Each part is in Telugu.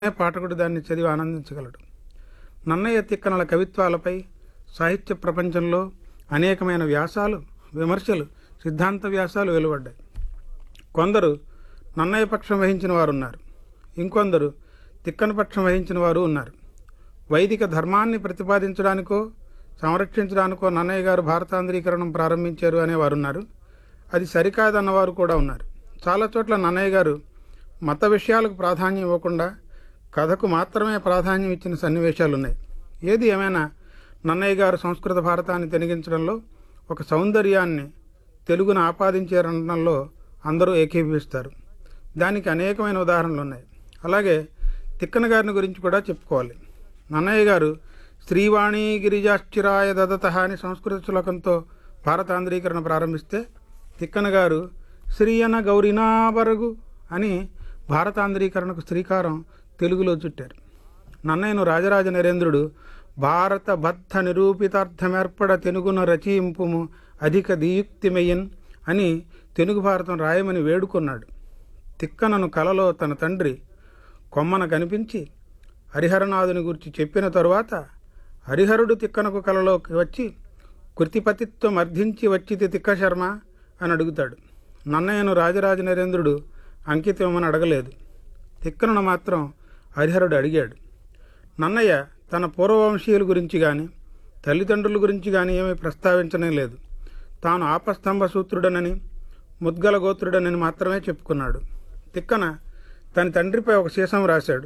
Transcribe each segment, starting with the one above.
పాఠకుడు దాన్ని చదివి ఆనందించగలడు నన్నయ్య తిక్కనల కవిత్వాలపై సాహిత్య ప్రపంచంలో అనేకమైన వ్యాసాలు విమర్శలు సిద్ధాంత వ్యాసాలు వెలువడ్డాయి కొందరు నన్నయ్య పక్షం వహించిన వారు ఉన్నారు ఇంకొందరు తిక్కన పక్షం వహించిన వారు ఉన్నారు వైదిక ధర్మాన్ని ప్రతిపాదించడానికో సంరక్షించడానికో నన్నయ్య గారు భారతాంధ్రీకరణం ప్రారంభించారు అనేవారు ఉన్నారు అది సరికాదన్నవారు కూడా ఉన్నారు చాలా చోట్ల నన్నయ్య గారు మత విషయాలకు ప్రాధాన్యం ఇవ్వకుండా కథకు మాత్రమే ప్రాధాన్యం ఇచ్చిన సన్నివేశాలు ఉన్నాయి ఏది ఏమైనా నన్నయ్య గారు సంస్కృత భారతాన్ని తెనిగించడంలో ఒక సౌందర్యాన్ని తెలుగును ఆపాదించారనడంలో అందరూ ఏకీభవిస్తారు దానికి అనేకమైన ఉదాహరణలు ఉన్నాయి అలాగే తిక్కన గారిని గురించి కూడా చెప్పుకోవాలి నన్నయ్య గారు శ్రీవాణి గిరిజాశ్చిరాయ దదత అని సంస్కృత శ్లోకంతో భారతాంధ్రీకరణ ప్రారంభిస్తే తిక్కన గారు శ్రీయన గౌరినాబరగు అని భారతాంధ్రీకరణకు శ్రీకారం తెలుగులో చుట్టారు నన్నయ్యను రాజరాజ నరేంద్రుడు భారత బద్ధ నిరూపితార్థమేర్పడ తెనుగున రచయింపుము అధిక దీయుక్తిమయ్యన్ అని తెలుగు భారతం రాయమని వేడుకొన్నాడు తిక్కనను కలలో తన తండ్రి కొమ్మన కనిపించి హరిహరనాథుని గురించి చెప్పిన తరువాత హరిహరుడు తిక్కనకు కలలోకి వచ్చి కృతిపతిత్వం అర్థించి వచ్చితి తిక్క శర్మ అని అడుగుతాడు నన్నయ్యను రాజరాజ నరేంద్రుడు అంకితం ఇవ్వమని అడగలేదు తిక్కనను మాత్రం హరిహరుడు అడిగాడు నన్నయ్య తన పూర్వవంశీయుల గురించి కానీ తల్లిదండ్రుల గురించి కానీ ఏమీ ప్రస్తావించనే లేదు తాను ఆపస్తంభ సూత్రుడనని ముద్గల గోత్రుడనని మాత్రమే చెప్పుకున్నాడు తిక్కన తన తండ్రిపై ఒక సీసం రాశాడు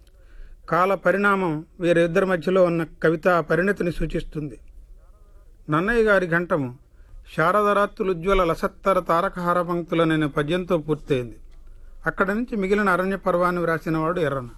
కాల పరిణామం వీరిద్దరి మధ్యలో ఉన్న కవిత పరిణతిని సూచిస్తుంది నన్నయ్య గారి ఘంటము శారదరాత్రులుజ్వల లసత్తర తారకహార పంక్తులనైన పద్యంతో పూర్తయింది అక్కడి నుంచి మిగిలిన అరణ్య పర్వాన్ని వ్రాసినవాడు ఎర్రన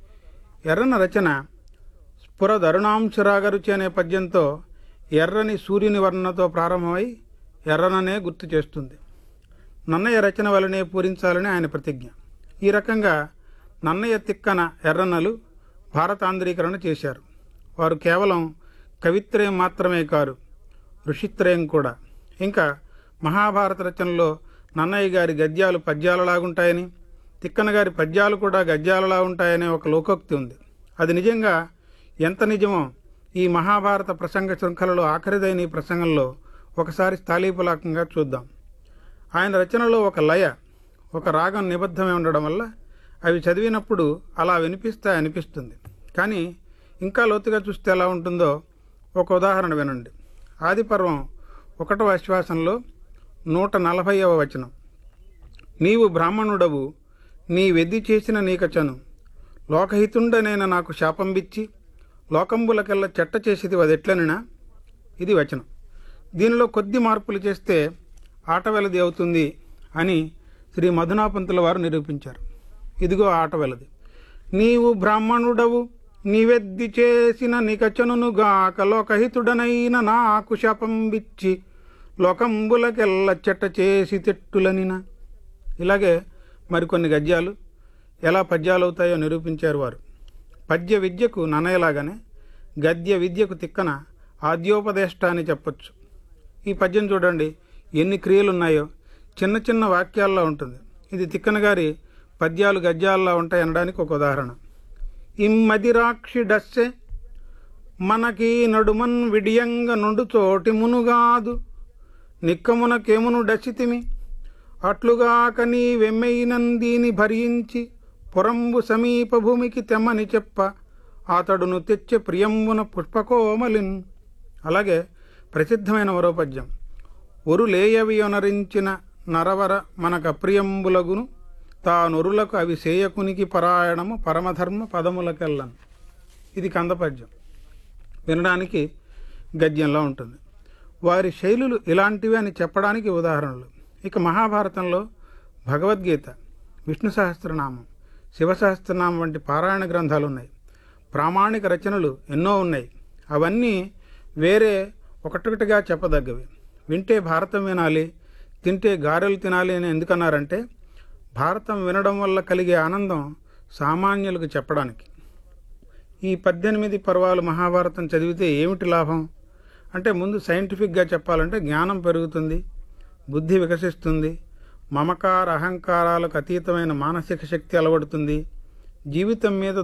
ఎర్రన రచన స్ఫుర దరుణాంశరాగరుచి అనే పద్యంతో ఎర్రని సూర్యుని వర్ణనతో ప్రారంభమై ఎర్రననే గుర్తు చేస్తుంది నన్నయ్య రచన వలనే పూరించాలని ఆయన ప్రతిజ్ఞ ఈ రకంగా నన్నయ్య తిక్కన ఎర్రన్నలు భారతాంధ్రీకరణ చేశారు వారు కేవలం కవిత్రయం మాత్రమే కారు ఋషిత్రయం కూడా ఇంకా మహాభారత రచనలో నన్నయ్య గారి గద్యాలు పద్యాలలాగుంటాయని తిక్కన గారి పద్యాలు కూడా గద్యాలలా ఉంటాయనే ఒక లోకోక్తి ఉంది అది నిజంగా ఎంత నిజమో ఈ మహాభారత ప్రసంగ శృంఖలలో ఆఖరిదైన ఈ ప్రసంగంలో ఒకసారి స్థాళీపులాకంగా చూద్దాం ఆయన రచనలో ఒక లయ ఒక రాగం నిబద్ధమై ఉండడం వల్ల అవి చదివినప్పుడు అలా వినిపిస్తాయి అనిపిస్తుంది కానీ ఇంకా లోతుగా చూస్తే ఎలా ఉంటుందో ఒక ఉదాహరణ వినండి ఆదిపర్వం ఒకటవ ఆశ్వాసంలో నూట నలభైవ వచనం నీవు బ్రాహ్మణుడవు నీ వెద్ది చేసిన నీకచను లోకహితుండనైన నాకు శాపం బిచ్చి లోకంబులకెల్లా చెట్ట చేసేది అదెట్లనినా ఇది వచనం దీనిలో కొద్ది మార్పులు చేస్తే ఆట వెలది అవుతుంది అని శ్రీ మధునాపంతుల వారు నిరూపించారు ఇదిగో ఆట వెలది నీవు బ్రాహ్మణుడవు నీవెద్ది చేసిన నికచనుగాక లోకహితుడనైన నాకు శాపం బిచ్చి లోకంబులకెల్ల చెట్ట చేసి తెట్టులనిన ఇలాగే మరికొన్ని గద్యాలు ఎలా పద్యాలు అవుతాయో నిరూపించారు వారు పద్య విద్యకు నన్నయలాగానే గద్య విద్యకు తిక్కన ఆద్యోపదేష్ట అని చెప్పొచ్చు ఈ పద్యం చూడండి ఎన్ని క్రియలు ఉన్నాయో చిన్న చిన్న వాక్యాల్లో ఉంటుంది ఇది తిక్కన గారి పద్యాలు గద్యాల్లో ఉంటాయి అనడానికి ఒక ఉదాహరణ ఇమ్మదిరాక్షి డస్సె మనకి నడుమన్ విడియంగ నుండు చోటి మునుగాదు నిక్కమునకేమును డసితిమి అట్లుగాక నీ వెమ్మెయినందీని భరించి పురంబు సమీప భూమికి తెమ్మని చెప్ప అతడును తెచ్చే ప్రియంబున పుష్పకోమలిన్ అలాగే ప్రసిద్ధమైన మరో పద్యం ఒరులేయవియొనరించిన నరవర మనక ప్రియంబులగును తానొరులకు అవి సేయకునికి పరాయణము పరమధర్మ పదములకెళ్ళను ఇది కందపద్యం వినడానికి గద్యంలో ఉంటుంది వారి శైలులు ఇలాంటివి అని చెప్పడానికి ఉదాహరణలు ఇక మహాభారతంలో భగవద్గీత విష్ణు సహస్రనామం శివ సహస్రనామం వంటి పారాయణ గ్రంథాలు ఉన్నాయి ప్రామాణిక రచనలు ఎన్నో ఉన్నాయి అవన్నీ వేరే ఒకటొకటిగా చెప్పదగ్గవి వింటే భారతం వినాలి తింటే గారెలు తినాలి అని ఎందుకన్నారంటే భారతం వినడం వల్ల కలిగే ఆనందం సామాన్యులకు చెప్పడానికి ఈ పద్దెనిమిది పర్వాలు మహాభారతం చదివితే ఏమిటి లాభం అంటే ముందు సైంటిఫిక్గా చెప్పాలంటే జ్ఞానం పెరుగుతుంది బుద్ధి వికసిస్తుంది మమకార అహంకారాలకు అతీతమైన మానసిక శక్తి అలవడుతుంది జీవితం మీద